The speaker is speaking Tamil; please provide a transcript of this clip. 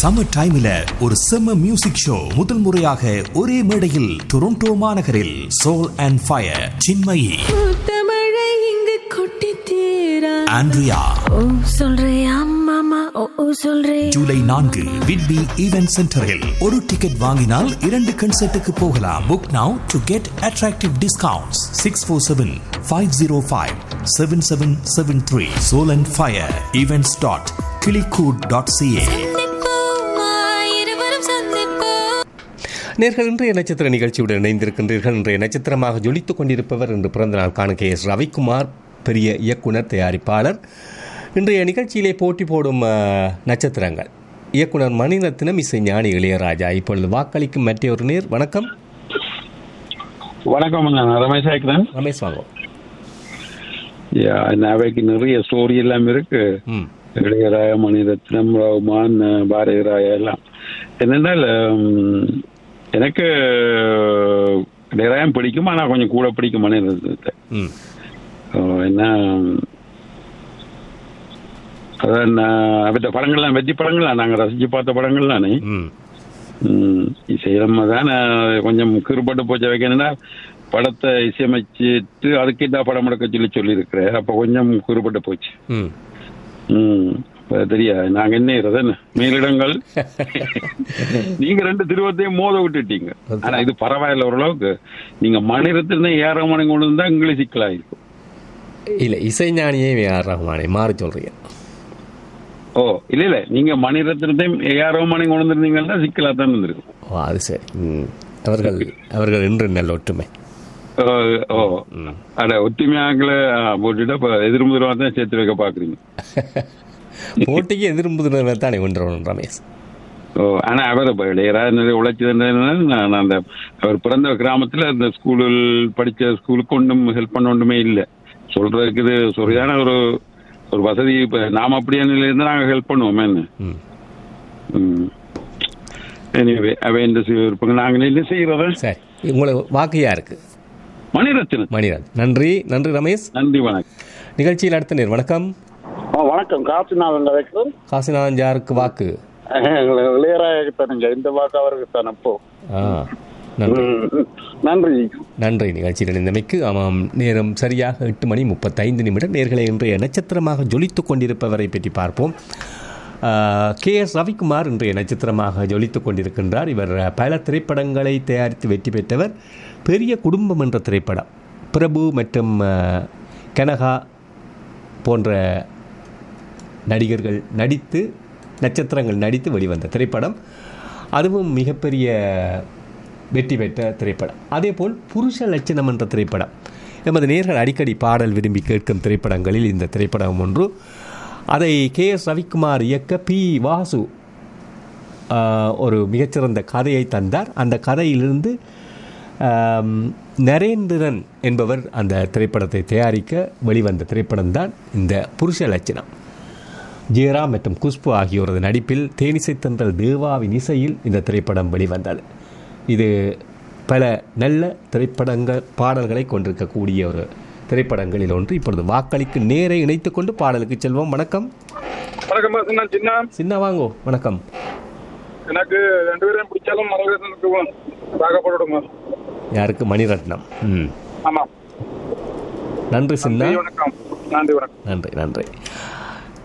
சம்மர் டைம்ல ஒரு செம்ம மியூசிக் ஷோ முதல் முறையாக ஒரே மேடையில் டொரண்டோ மாநகரில் சோல் அண்ட் ஃபயர் சின்மயி முத்தமழை இங்கு கொட்டி தீரா ஆண்ட்ரியா ஓ சொல்றியா மாமா ஓ ஓ சொல்றே ஜூலை நான்கு விட்பி ஈவென்ட் சென்டரில் ஒரு டிக்கெட் வாங்கினால் இரண்டு கன்சர்ட்டுக்கு போகலாம் book now to get attractive discounts six four seven five zero five seven seven seven three soul and fire events dot clikoot dot CA இருவரும் சந்திப்போம் நேர்கள் இன்றைய நட்சத்திர நிகழ்ச்சியுடன் இணைந்திருக்கின்றீர்கள் இன்றைய நட்சத்திரமாக ஜொலித்துக் கொண்டிருப்பவர் இன்று பிறந்தநாள் காண கே எஸ் ரவிக்குமார் பெரிய இயக்குனர் தயாரிப்பாளர் இன்றைய நிகழ்ச்சியிலே போட்டி போடும் அஹ், நட்சத்திரங்கள் இயக்குனர் மணிரத்னம் இசை ஞானி இளையராஜா இப்பொழுது வாக்களிக்கும் மற்றொரு நேர் வணக்கம் வணக்கம் நான் ரமேஷ் ஆக்கிறேன் ரமேஷ் வாங்கோ அவைக்கு நிறைய ஸ்டோரி எல்லாம் இருக்கு ம் இளையராய மணிரத்னம் ரகுமான் பாரதி ராயா எல்லாம் என்னென்றால் உம், எனக்கு இளையராயம் பிடிக்கும் ஆனா கொஞ்சம் கூட பிடிக்கும் மணிரத்னத்தை ம் அஹ், என்ன அதான் அவற்ற படங்கள்லாம் வெற்றி படங்கள்லாம் நாங்க ரசிச்சு பார்த்த படங்கள் தானே ம் ம், இசையம்மா தான் கொஞ்சம் கிருப்பட்டு போச்சு வைக்கணும்னா படத்தை இசையமைச்சிட்டு அதுக்கிட்ட படம் எடுக்க சொல்லி சொல்லியிருக்கிறேன் அப்ப கொஞ்சம் குறுபட்டு போச்சு ம் ம் அப்ப தெரியாது நாங்க என்ன என்ன மேலிடங்கள் நீங்க ரெண்டு திருவத்தையும் மோத விட்டுட்டீங்க ஆனா இது பரவாயில்ல ஓரளவுக்கு நீங்க மணிரத்திலிருந்து ஏற மணி கொண்டு வந்தா உங்களுக்கு சிக்கலாயிருக்கும் இல்லை இசை ஞானியே ஏஆர் ரஹ்மானே மாறி சொல்றீங்க ஓ இல்ல இல்ல நீங்க மணிரத்தினத்தையும் ஏற மணி கொண்டு வந்திருந்தீங்கன்னா சிக்கலா தான் இருந்திருக்கும் ஓ அது சரி ம் அவர்கள் அவர்கள் இன்று நல்ல ஒற்றுமை ஓ, ஓ அட ஒத்துமையாங்கள போட்டுட்டு அப்ப எதிர்முதிரமா தான் சேர்த்து வைக்க பாக்குறீங்க போட்டிக்கு எதிர்ப்பு தானே ஒன்று ரமேஷ் ஓ ஆனா அவர் இப்ப இளையராஜா நிறைய உழைச்சது நான் அந்த அவர் பிறந்த கிராமத்துல அந்த ஸ்கூலில் படிச்ச ஸ்கூலுக்கு ஒன்றும் ஹெல்ப் பண்ண ஒன்றுமே இல்லை சொல்றதுக்கு இது சரியான ஒரு ஒரு வசதி இப்ப நாம அப்படியே இருந்து நாங்க ஹெல்ப் பண்ணுவோமே என்ன ம் ம் எனிவே அவன் இந்த இருப்பாங்க நாங்க என்ன செய்யறத சரி உங்களுக்கு வாக்கு யாருக்கு மணிரத்னம் மணிராஜ் நன்றி நன்றி ரமேஷ் நன்றி வணக்கம் நிகழ்ச்சியில் அடுத்த நேர் வணக்கம் வணக்கம் காசிநாதன் வைக்கிறோம் காசிநாதன் யாருக்கு வாக்கு இளையராஜா தானுங்க இந்த வாக்கு அவருக்கு தானே அப்போ ஆ நன்றி ம். நன்றி நன்றி நிகழ்ச்சியில் இணைந்தமைக்கு ஆமாம் நேரம் சரியாக எட்டு மணி முப்பத்தைந்து நிமிடம் நேர்களை இன்றைய நட்சத்திரமாக ஜொலித்துக் கொண்டிருப்பவரை பற்றி பார்ப்போம் கே எஸ் ரவிக்குமார் இன்றைய நட்சத்திரமாக ஜொலித்துக் கொண்டிருக்கின்றார் இவர் பல திரைப்படங்களை தயாரித்து வெற்றி பெற்றவர் பெரிய குடும்பம் என்ற திரைப்படம் பிரபு மற்றும் அஹ், கனகா போன்ற நடிகர்கள் நடித்து நட்சத்திரங்கள் நடித்து வெளிவந்த திரைப்படம் அதுவும் மிகப்பெரிய வெற்றி பெற்ற திரைப்படம் அதேபோல் புருஷ லட்சணம் என்ற திரைப்படம் எமது நேர்கள் அடிக்கடி பாடல் விரும்பி கேட்கும் திரைப்படங்களில் இந்த திரைப்படம் ஒன்று அதை கே எஸ் ரவிக்குமார் இயக்க பி வாசு ஆஹ், ஒரு மிகச்சிறந்த கதையை தந்தார் அந்த கதையிலிருந்து ஆம், நரேந்திரன் என்பவர் அந்த திரைப்படத்தை தயாரிக்க வெளிவந்த திரைப்படம்தான் இந்த புருஷ லட்சணம் ஜெயராம் மற்றும் குஷ்பு ஆகியோரது நடிப்பில் தேனிசை தென்றல் தேவாவின் இசையில் இந்த திரைப்படம் வெளிவந்தது இது பல நல்ல திரைப்படங்கள் பாடல்களை கொண்டிருக்கக்கூடிய ஒரு திரைப்படங்களில் ஒன்று இப்பொழுது வாக்களிக்கு நேரை இணைத்துக் கொண்டு பாடலுக்கு செல்வோம் வணக்கம் வணக்கம் பாஸ் நான் சின்ன சின்ன வாங்கோ வணக்கம் எனக்கு ரெண்டு பேரும் பிடிச்சாலும் மரவேசனுக்கு வாக்கப்படணுமா யாருக்கு மணிரத்னம் ம் ஆமா நன்றி சின்ன நன்றி வணக்கம் நன்றி வணக்கம் நன்றி நன்றி